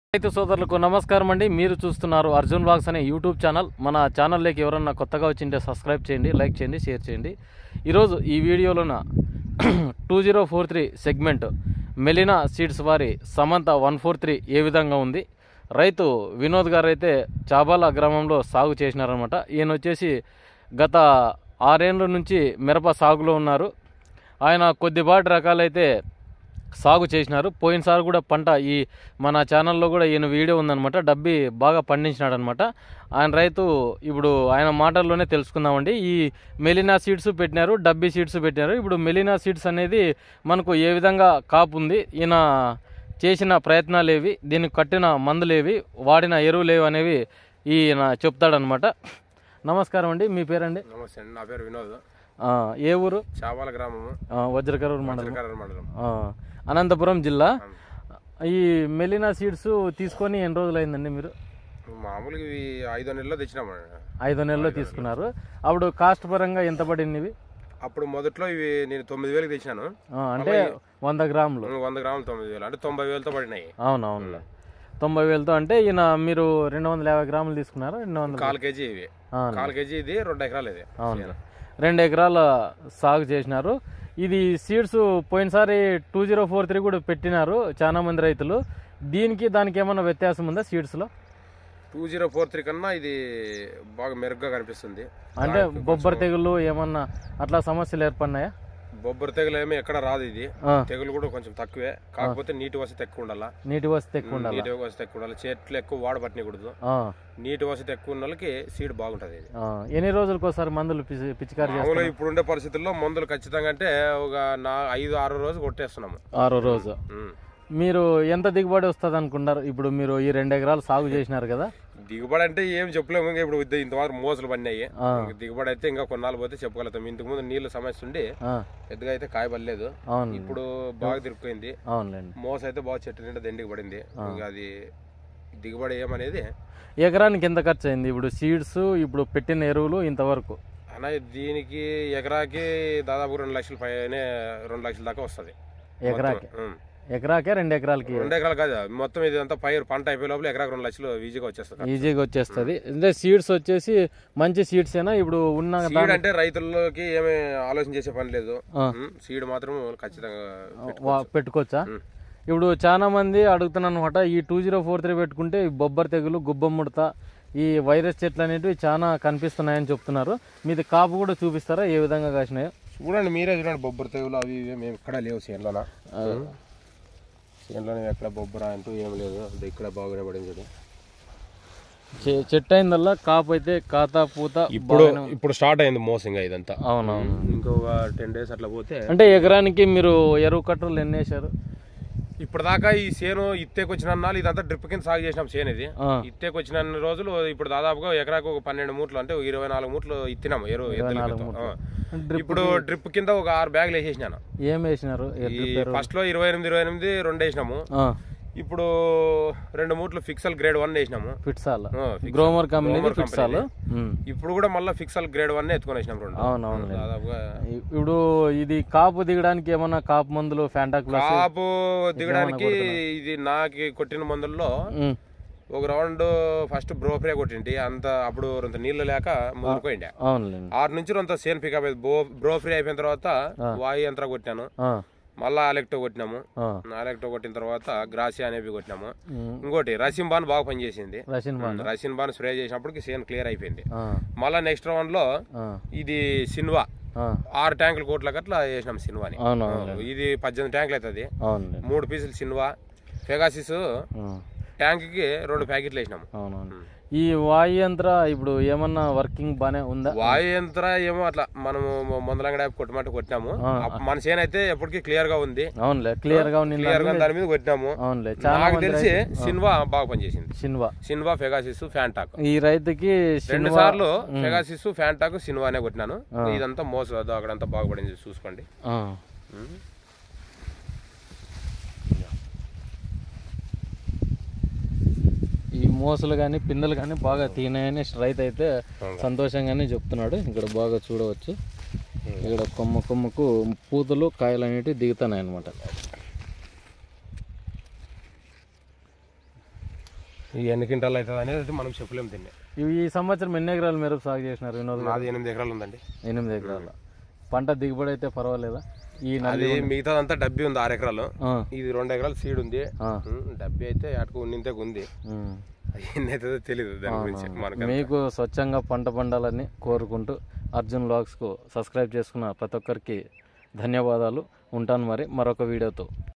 రైతు సోదరులకు నమస్కారం అండి మీరు చూస్తున్నారు అర్జున్ బ్లాగ్స్ అనే యూట్యూబ్ ఛానల్ మన ఛానల్లోకి ఎవరన్నా కొత్తగా వచ్చింటే సబ్స్క్రైబ్ చేయండి లైక్ చేయండి షేర్ చేయండి ఈరోజు ఈ వీడియోలోన two zero four three segment మెలినా సీడ్స్ వారి సమంత వన్ ఫోర్ త్రీ ఏ విధంగా ఉంది రైతు వినోద్ గారు అయితే చాబాల గ్రామంలో సాగు చేసినారనమాట ఈయన వచ్చేసి గత ఆరేళ్ళ నుంచి మిరప సాగులో ఉన్నారు ఆయన కొద్దిపాటి రకాలైతే సాగు చేసినారు పోయినసారి కూడా పంట ఈ మన ఛానల్లో కూడా ఈయన వీడియో ఉందన్నమాట డబ్బి బాగా పండించినాడు అనమాట ఆయన రైతు ఇప్పుడు ఆయన మాటల్లోనే తెలుసుకుందామండి ఈ మెలినా సీడ్స్ పెట్టినారు డబ్బీ సీడ్స్ పెట్టినారు ఇప్పుడు మెలినా సీడ్స్ అనేది మనకు ఏ విధంగా కాపు ఉంది ఈయన చేసిన ప్రయత్నాలు ఏవి దీనికి కట్టిన మందులేవి వాడిన ఎరువులేవి అనేవి ఈయన చెప్తాడనమాట నమస్కారం అండి మీ పేరండి నమస్తే అండి నా పేరు వినోద్ ఆ, ఏ ఊరు చావాల గ్రామము ఆ, వజ్రకరూరు మండలం చిలకర మండలం ఆ, అనంతపురం జిల్లా ఈ మెలినా సీడ్స్ తీసుకొని ఎన్ని రోజులు అయిందండి మీరు మామూలుగా ఇవి ఐదో నెలల్లో తెచ్చినాము ఐదో నెలల్లో తీసుకున్నారు అప్పుడు కాస్ట్ పరంగా ఎంత పడింది ఇవి అప్పుడు మొదట్లో ఇవి నేను తొమ్మిది వేలకు తెచ్చినాను ఆ, అంటే వంద గ్రాములు వంద గ్రాములు తొమ్మిది వేలు అంటే తొంభై వేలతో పడినాయి అవును అవునులే తొంభై వేలతో అంటే ఈయన మీరు రెండు వందల యాభై గ్రాములు తీసుకున్నారు రెండు వందల కాలు కేజీ ఇవి అవును. కాలు కేజీ ఇది రెండు ఎకరాలు ఇది అవును రెండు ఎకరాల సాగు చేసినారు ఇది సీడ్స్ పోయినసారి టూ జీరో ఫోర్ త్రీ కూడా పెట్టినారు చాలా మంది రైతులు దీనికి దానికి ఏమన్నా వ్యత్యాసం ఉందా సీడ్స్లో టూ జీరో ఫోర్ త్రీ కన్నా ఇది బాగా మెరుగ్గా కనిపిస్తుంది అంటే బొబ్బర తెగులు ఏమన్నా అట్లా సమస్యలు ఏర్పడినాయా బొబ్బరి తెగులు ఏమి ఎక్కడ రాదు ఇది ఆ, తెగులు కూడా కొంచెం తక్కువే కాకపోతే నీటి వసతి ఎక్కువ ఉండాలా నీటి వసతి ఎక్కువ ఉండాలి నీటి వసతి ఎక్కువ ఉండాలి చెట్లు ఎక్కువ వాడబట్టనికూడదు ఆ, నీటి వసతి ఎక్కువ ఉన్న వాళ్ళకి సీడ్ బాగుంటది ఇది ఆ. ఎన్ని రోజులకు ఒకసారి మందులు పిచి- పిచికారి చేస్తారు మామూలుగా ఇప్పుడు ఉండే పరిస్థితుల్లో మందులు ఖచ్చితంగా అంటే ఒక నా ఐదు ఆరు రోజు కొట్టేస్తున్నాము ఆరో రోజు ఉమ్. మీరు ఎంత దిగుబడి వస్తుంది అనుకుంటారు ఇప్పుడు మీరు ఈ రెండు ఎకరాలు సాగు చేసినారు కదా దిగుబడి అంటే ఏం చెప్పలేము ఇంకా ఇప్పుడు ఇద్ద- ఇంతవరకు మోసలు పడినాయి ఆ. ఇంక దిగుబడి అయితే ఇంకా కొన్నాళ్ళు పోతే చెప్పగలుగుతాం ఇంతకు ముందు నీళ్ళ సమస్య ఉండి ఆ, పెద్దగా అయితే కాయ పడలేదు అవును ఇప్పుడు బాగా తిరుక్కోయింది అవునులేండి మోస అయితే బాగా చెట్టు నిండా దండికి పడింది ఇంకా అది దిగుబడి ఏమనేది ఎకరానికి ఎంత ఖర్చు అయింది ఇప్పుడు సీడ్స్ ఇప్పుడు పెట్టిన ఎరువులు ఇంతవరకు అన్న దీనికి ఎకరాకి దాదాపు రెండు లక్షల పైనే రెండు లక్షల దాకా వస్తుంది ఎకరాకి ఉమ్. ఎకరాకే రెండు ఎకరాలకి రెండు ఎకరాలు కాదు మొత్తం ఇది అంతా పైరు పంట అయిపోయే లోపల ఎకరాకి రెండు లక్షలు ఈజీగా వచ్చేస్తుంది ఈజీగా వచ్చేస్తుంది అంటే సీడ్స్ వచ్చేసి మంచి సీడ్స్ ఏనా ఇప్పుడు ఉన్న సీడ్ అంటే రైతుల్లోకి ఏమి ఆలోచన చేసే పని లేదు ఆ. ఉమ్, సీడ్ మాత్రం ఖచ్చితంగా పెట్టు. వా- పెట్టుకోవచ్చా ఉమ్. ఇప్పుడు చాలా మంది అడుగుతున్నాను అనమాట ఈ టూ జీరో ఫోర్ త్రీ పెట్టుకుంటే ఈ బొబ్బర్ తెగులు గుబ్బ ముడత ఈ వైరస్ చెట్లు అనేటివి చాలా కనిపిస్తున్నాయని చెప్తున్నారు మీది కాపు కూడా చూపిస్తారా ఏ విధంగా కాసినాయో చూడండి మీరే చూడండి బొబ్బర తెగులు అవి ఇవి మేము ఎక్కడ లేవు చేనులోన చేనులోనే ఎక్కడ బొబ్బర అంటూ ఏం లేదు అది ఇక్కడ బాగానే పడింది చూడు చె- చెట్టు అయిందల్లా కాపు అయితే కాతా పూత ఇప్పుడు ఇప్పుడు స్టార్ట్ అయింది మోసంగా ఇదంతా అవునవును ఇంకొక టెన్ డేస్ అట్లా పోతే అంటే ఎకరానికి మీరు ఎరువు కట్టలు ఎన్ని వేసారు ఇప్పటిదాకా ఈ చేను ఇత్తేకి వచ్చిన అన్నాలు ఇదంతా డ్రిప్ కింద సాగు చేసినాం చేను ఇది ఆ, ఇత్తేకి వచ్చిన అన్ని రోజులు ఇప్పుడు దాదాపుగా ఎకరాకు ఒక పన్నెండు మూట్లు అంటే ఒక ఇరవై నాలుగు మూట్లు ఇత్తినాము ఎరువు ఎద్దులతో. ఆ. డ్రిప్ ఇప్పుడు డ్రిప్ కింద ఒక ఆరు బ్యాగులు వేసేసినాను ఏం వేసినారు ఏ ఈ డ్రిప్ ఎరువు? ఫస్ట్ లో ఇరవై ఎనిమిది ఇరవై ఎనిమిది రెండు వేసినాము ఆ, ఇప్పుడు రెండు మూట్లు ఫిక్సల్ గ్రేడ్ వన్ వేసినాము ఫిట్సాల్ ఆ, ఫిక్సల్. గ్రోమర్ కంపెనీ గ్రోమర్ ఫిట్సాల్ కంపెనీది. ఇప్పుడు కూడా మళ్ళీ ఫిక్సల్ గ్రేడ్ వన్ ఎత్తుకొని వేసినాం రెండు అవునవును దాదాపుగా ఇప్పుడు ఇది కాపు దిగడానికి ఏమన్నా కాపు మందులు ఫ్యాంటా ప్లస్ కాపు దిగడానికి ఇది నాకు కొట్టిన మందుల్లో ఉమ్, ఒక రౌండ్ ఫస్ట్ బ్రోఫ్రే కొట్టింటి అంత అప్పుడు కొంత నీళ్లు లేక ముదిరిపోయిండే అవునులేండి ఆరు నుంచి కొంత సేన్ పికప్ అయింది బో బ్రోఫ్రీ అయిపోయిన తర్వాత వాయు యంత్ర కొట్టినాను ఆ, మళ్ళా అలెక్టో కొట్టినాము ఆ, అలెక్టో కొట్టిన తర్వాత గ్రాసియా అనేవి కొట్టినాము ఉమ్, ఇంకోటి రసిన్ బాన్ బాగా పనిచేసింది రషిన్ బాండ్ రసిన్ బాన్ స్ప్రే చేసినప్పటికి సేన్ క్లియర్ అయిపోయింది ఆ, మళ్ళా నెక్స్ట్ రౌండ్ లో ఆ, ఇది సిన్వా ఆ, ఆరు ట్యాంకుల కోట్లకి అట్లా వేసినాం సిన్వాని అవును ఇది పద్దెనిమిది ట్యాంకులు అవుతుంది అవునులే మూడు పీసులు సిన్వా ఫెగాసిస్ ఆ, ట్యాంక్ కి రెండు ప్యాకెట్లు వేసినాము అవునవును ఈ వాయు యంత్ర ఇప్పుడు ఏమన్నా వర్కింగ్ బానే ఉందా వాయు యంత్ర ఏమో అట్లా మనము మందులంగడ కొట్టమంటే కొట్టినాము ఆ. అప్ప- మన చేను అయితే ఎప్పటికీ క్లియర్ గా ఉంది అవునులే క్లియర్ గా ఉంది క్లియర్ గా దాని మీద కొట్టినాము అవునులే చాలా నాకు మంది తెలిసి సిన్వా బాగా పనిచేసింది సిన్వా సిన్వా ఫెగాసిస్ ఫ్యాంటాక్ ఈ రైతుకి రెండు సిన్వా సార్లు ఫెగాసిస్ ఫ్యాంటాక్ సిన్వానే కొట్టినాను ఇదంతా మోసం అదో అక్కడంతా బాగుపడింది చూసుకోండి ఆ, ఉమ్. ఈ మోసలు కానీ పిందెలు కానీ బాగా తినాయని రైతు అయితే సంతోషంగానే చెప్తున్నాడు ఇక్కడ బాగా చూడవచ్చు ఇక్కడ కొమ్మ కొమ్మకు పూతలు కాయలు అనేటివి దిగుతున్నాయి అనమాట ఈ ఎన్ని క్వింటాలు అవుతుంది అనేది మనం చెప్పలేము దీన్ని ఇవి ఈ సంవత్సరం ఎన్ని ఎకరాలు మిరప సాగు చేసినారు వినోద్ గారు? నాది ఎనిమిది ఎకరాలు ఉందండి ఎనిమిది ఎకరాలు పంట దిగుబడి అయితే పర్వాలేదా ఈ నల్లి అది మిగతాదంతా డబ్బి ఉంది ఆరు ఎకరాలు ఆ, ఇది రెండు ఎకరాలు సీడ్ ఉంది ఆ, ఉమ్, డబ్బి అయితే అటుకు ఉన్నింతకు ఉంది ఉమ్. అది ఎన్ని అవుతుందో తెలియదు దాని గురించి మనకు మీకు స్వచ్ఛంగా పంట పండాలని కోరుకుంటూ అర్జున్ లాగ్స్కు సబ్స్క్రైబ్ చేసుకున్న ప్రతి ఒక్కరికి ధన్యవాదాలు ఉంటాను మరి మరొక వీడియోతో